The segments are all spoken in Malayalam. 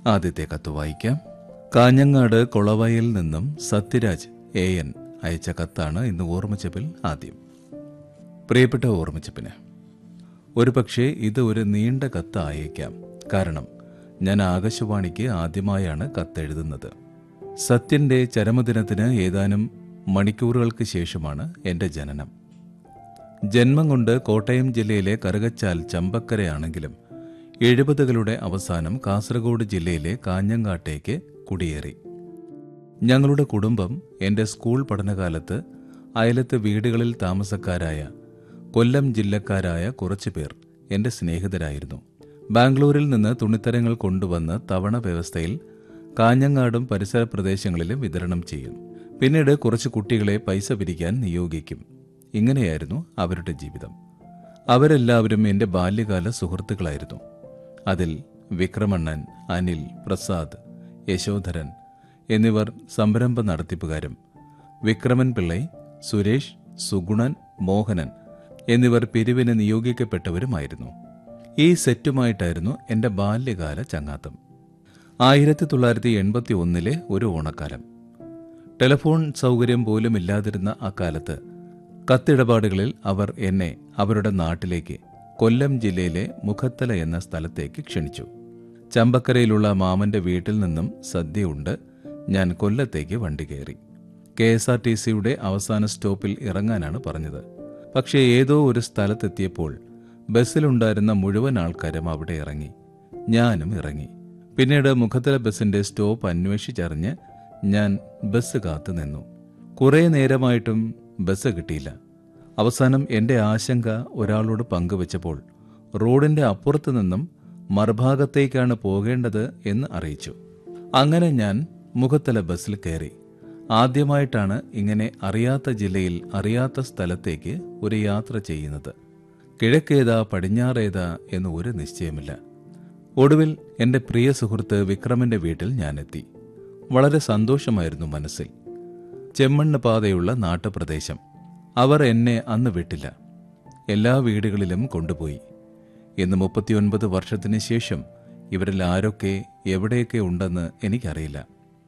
ആദ്യത്തെ കത്ത് വായിക്കാം കാഞ്ഞങ്ങാട് കൊളവയിൽ നിന്നും സത്യരാജ് എ എൻ അയച്ച കത്താണ് ഇന്ന് ഓർമ്മച്ചപ്പിൽ ആദ്യം പ്രിയപ്പെട്ട ഓർമ്മച്ചപ്പിന് ഒരുപക്ഷെ ഇത് ഒരു നീണ്ട കത്ത് ആയേക്കാം കാരണം ഞാൻ ആകാശവാണിക്ക് ആദ്യമായാണ് കത്തെഴുതുന്നത് സത്യന്റെ ചരമദിനത്തിന് ഏതാനും മണിക്കൂറുകൾക്ക് ശേഷമാണ് എൻ്റെ ജനനം ജന്മം കൊണ്ട് കോട്ടയം ജില്ലയിലെ കറുകച്ചാൽ ചമ്പക്കരയാണെങ്കിലും എഴുപതുകളുടെ അവസാനം കാസർഗോഡ് ജില്ലയിലെ കാഞ്ഞങ്ങാട്ടേക്ക് കുടിയേറി ഞങ്ങളുടെ കുടുംബം എൻ്റെ സ്കൂൾ പഠനകാലത്ത് അയലത്ത് വീടുകളിൽ താമസക്കാരായ കൊല്ലം ജില്ലക്കാരായ കുറച്ചു പേർ എൻ്റെ സ്നേഹിതരായിരുന്നു ബാംഗ്ലൂരിൽ നിന്ന് തുണിത്തരങ്ങൾ കൊണ്ടുവന്ന് തവണ വ്യവസ്ഥയിൽ കാഞ്ഞങ്ങാടും പരിസര പ്രദേശങ്ങളിലും വിതരണം ചെയ്യും പിന്നീട് കുറച്ച് കുട്ടികളെ പൈസ പിരിക്കാൻ നിയോഗിക്കും ഇങ്ങനെയായിരുന്നു അവരുടെ ജീവിതം അവരെല്ലാവരും എൻ്റെ ബാല്യകാല സുഹൃത്തുക്കളായിരുന്നു അതിൽ വിക്രമണ്ണൻ അനിൽ പ്രസാദ് യശോധരൻ എന്നിവർ സംരംഭ നടത്തിപ്പുകാരും വിക്രമൻ പിള്ളൈ സുരേഷ് സുഗുണൻ മോഹനൻ എന്നിവർ പിരിവിന് നിയോഗിക്കപ്പെട്ടവരുമായിരുന്നു ഈ സെറ്റുമായിട്ടായിരുന്നു എൻ്റെ ബാല്യകാല ചങ്ങാത്തം ആയിരത്തി തൊള്ളായിരത്തി എൺപത്തി ഒന്നിലെ ഒരു ഓണക്കാലം ടെലിഫോൺ സൗകര്യം പോലും ഇല്ലാതിരുന്ന അക്കാലത്ത് കത്തിടപാടുകളിൽ അവർ എന്നെ അവരുടെ നാട്ടിലേക്ക് കൊല്ലം ജില്ലയിലെ മുഖത്തല എന്ന സ്ഥലത്തേക്ക് ക്ഷണിച്ചു ചമ്പക്കരയിലുള്ള മാമന്റെ വീട്ടിൽ നിന്നും സദ്യയുണ്ട് ഞാൻ കൊല്ലത്തേക്ക് വണ്ടി കയറി കെ എസ് ആർ ടി സിയുടെ അവസാന സ്റ്റോപ്പിൽ ഇറങ്ങാനാണ് പറഞ്ഞത് പക്ഷേ ഏതോ ഒരു സ്ഥലത്തെത്തിയപ്പോൾ ബസ്സിലുണ്ടായിരുന്ന മുഴുവൻ ആൾക്കാരും അവിടെ ഇറങ്ങി ഞാനും ഇറങ്ങി പിന്നീട് മുഖത്തല ബസ്സിന്റെ സ്റ്റോപ്പ് അന്വേഷിച്ചറിഞ്ഞ് ഞാൻ ബസ് കാത്തു നിന്നു കുറേ നേരമായിട്ടും ബസ് കിട്ടിയില്ല അവസാനം എൻ്റെ ആശങ്ക ഒരാളോട് പങ്കുവച്ചപ്പോൾ റോഡിന്റെ അപ്പുറത്തു നിന്നും മറുഭാഗത്തേക്കാണ് പോകേണ്ടത് എന്ന് അറിയിച്ചു അങ്ങനെ ഞാൻ മുഖത്തല ബസ്സിൽ കയറി ആദ്യമായിട്ടാണ് ഇങ്ങനെ അറിയാത്ത ജില്ലയിൽ അറിയാത്ത സ്ഥലത്തേക്ക് ഒരു യാത്ര ചെയ്യുന്നത് കിഴക്കേതാ പടിഞ്ഞാറേതാ എന്ന് ഒരു നിശ്ചയമില്ല ഒടുവിൽ എൻ്റെ പ്രിയ സുഹൃത്ത് വിക്രമന്റെ വീട്ടിൽ ഞാനെത്തി വളരെ സന്തോഷമായിരുന്നു മനസ്സിൽ ചെമ്മണ്ണ് പാതയുള്ള നാട്ടുപ്രദേശം അവർ എന്നെ അന്ന് വിട്ടില്ല എല്ലാ വീടുകളിലും കൊണ്ടുപോയി ഇന്ന് മുപ്പത്തിയൊൻപത് വർഷത്തിന് ശേഷം ഇവരിൽ ആരൊക്കെ എവിടെയൊക്കെ ഉണ്ടെന്ന് എനിക്കറിയില്ല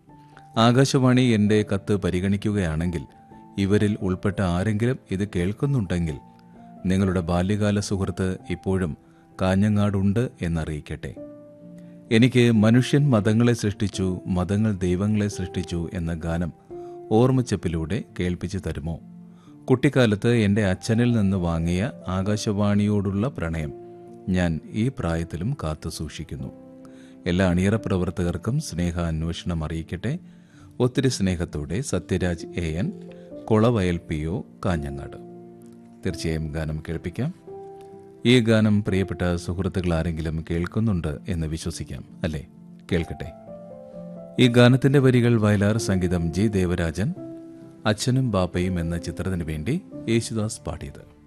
ആകാശവാണി എൻ്റെ കത്ത് പരിഗണിക്കുകയാണെങ്കിൽ ഇവരിൽ ഉൾപ്പെട്ട ആരെങ്കിലും ഇത് കേൾക്കുന്നുണ്ടെങ്കിൽ നിങ്ങളുടെ ബാല്യകാല സുഹൃത്ത് ഇപ്പോഴും കാഞ്ഞങ്ങാടുണ്ട് എന്നറിയിക്കട്ടെ എനിക്ക് മനുഷ്യൻ മതങ്ങളെ സൃഷ്ടിച്ചു മതങ്ങൾ ദൈവങ്ങളെ സൃഷ്ടിച്ചു എന്ന ഗാനം ഓർമ്മച്ചപ്പിലൂടെ കേൾപ്പിച്ചു തരുമോ കുട്ടിക്കാലത്ത് എൻ്റെ അച്ഛനിൽ നിന്ന് വാങ്ങിയ ആകാശവാണിയോടുള്ള പ്രണയം ഞാൻ ഈ പ്രായത്തിലും കാത്തു സൂക്ഷിക്കുന്നു എല്ലാ അണിയറ പ്രവർത്തകർക്കും സ്നേഹ അന്വേഷണം അറിയിക്കട്ടെ ഒത്തിരി സ്നേഹത്തോടെ Sathyaraj A N Kolavayal P O Kanhangad തീർച്ചയായും ഗാനം കേൾപ്പിക്കാം ഈ ഗാനം പ്രിയപ്പെട്ട സുഹൃത്തുക്കൾ ആരെങ്കിലും കേൾക്കുന്നുണ്ട് എന്ന് വിശ്വസിക്കാം അല്ലേ കേൾക്കട്ടെ ഈ ഗാനത്തിന്റെ വരികൾ വയലാർ സംഗീതം ജി ദേവരാജൻ അച്ഛനും ബാപ്പയും എന്ന ചിത്രത്തിനു വേണ്ടി യേശുദാസ് പാടിയത്